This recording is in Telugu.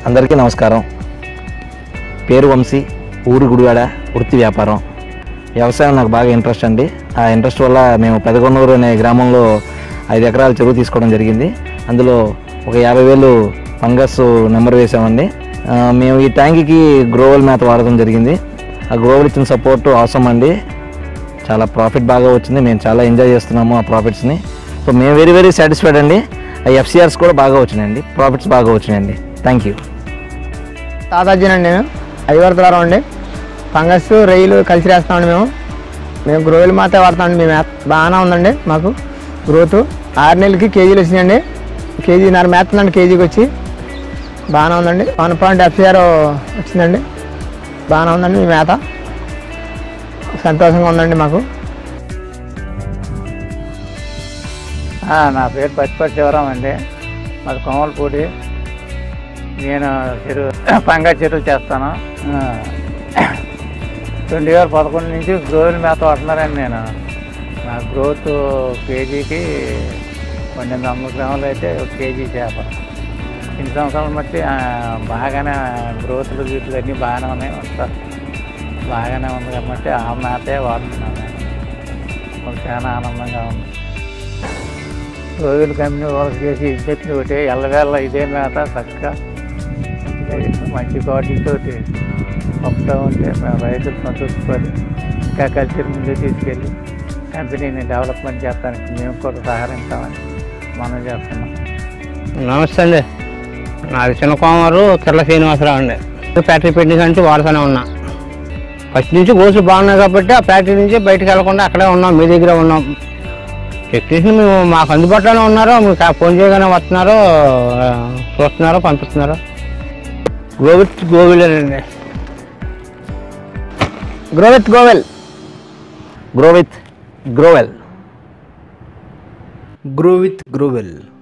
అందరికీ నమస్కారం పేరు వంశీ ఊరు గుడివాడ వృత్తి వ్యాపారం వ్యవసాయం నాకు బాగా ఇంట్రెస్ట్ అండి ఆ ఇంట్రెస్ట్ వల్ల మేము పెదగొన్నూరు అనే గ్రామంలో ఐదు ఎకరాల చెరువు తీసుకోవడం జరిగింది అందులో ఒక యాభై వేలు ఫంగస్ నెంబర్ వేసామండి ఆ, మేము ఈ ట్యాంక్కి గ్రోవల్ మేత వాడడం జరిగింది ఆ గ్రోవల్ ఇచ్చిన సపోర్ట్ అవసరం అండి చాలా ప్రాఫిట్ బాగా వచ్చింది మేము చాలా ఎంజాయ్ చేస్తున్నాము ఆ ప్రాఫిట్స్ని సో మేము వెరీ వెరీ సాటిస్ఫైడ్ అండి ఆ ఎఫ్సిఆర్స్ కూడా బాగా వచ్చినాయండి ప్రాఫిట్స్ బాగా వచ్చినాయండి థ్యాంక్ యూ తాతాజీనండి నేను ఐవర్తలారం అండి ఫంగస్ రొయ్యలు కలిసి వేస్తామండి మేము మేము గ్రోయిలు మాత్రం వాడతామండి మేము మేత బాగానే ఉందండి మాకు గ్రోత్ ఆరు నెలలకి కేజీలు వచ్చినాయండి కేజీన్నర మేతుందండి కేజీకి వచ్చి బాగానే ఉందండి వన్ పాయింట్ ఎఫ్సిఆర్ వచ్చిందండి బాగానే ఉందండి మీ మేత సంతోషంగా ఉందండి మాకు ఆ, నా పేరు పచ్చిపట్టి శివరాం అండి మాది కోమలపూడి నేను చెరువు పంగా చెరువు చేస్తాను ఆ, రెండు వేల పదకొండు నుంచి గ్రోవుల మేత వాడుతున్నారండి నేను నా గ్రోత్ కేజీకి పన్నెండు వందల గ్రాములు అయితే ఒక కేజీ చేప ఇన్ని సంవత్సరాలు బట్టి ఆ, బాగానే గ్రోత్లు గీట్లు అన్నీ బాగానే ఉన్నాయి అంతా బాగానే ఉంది కాబట్టి ఆ మేతే వాడుతున్నాను నేను. మాకు చాలా ఆనందంగా ఉంది రోజులు కంపెనీ వాళ్ళకి చేసి ఇచ్చేట్లు ఒకటి ఎల్లవేళ ఇదే మేత చక్కగా మంచి క్వాలిటీతో పంపుతూ ఉంటే మేము రైతులు సంతోషపడి ఇంకా కల్చర్ ముందు తీసుకెళ్ళి కంపెనీని డెవలప్మెంట్ చేస్తానికి మేము కూడా సహకరిస్తామని మనం చేస్తున్నాం నమస్తే అండి నాది చిన్న కోమారు కిర్ల శ్రీనివాసరావు అండి ఫ్యాక్టరీ పెట్టిన నుంచి వాడుతూనే ఉన్నా ఫస్ట్ నుంచి గోసులు బాగున్నాయి కాబట్టి ఆ ఫ్యాక్టరీ నుంచి బయటకు వెళ్లకుండా అక్కడే ఉన్నాం మీ దగ్గర ఉన్నాం టెక్నీషియన్ మేము మాకు అందుబాటులోనే ఉన్నారో మీకు ఆ ఫోన్ చేయగానే వస్తున్నారో ఆ, చూస్తున్నారో పంపిస్తున్నారో గోవిత్ గోవిలేనండి grow with go well grow with grow well grow with గ్రోవెల్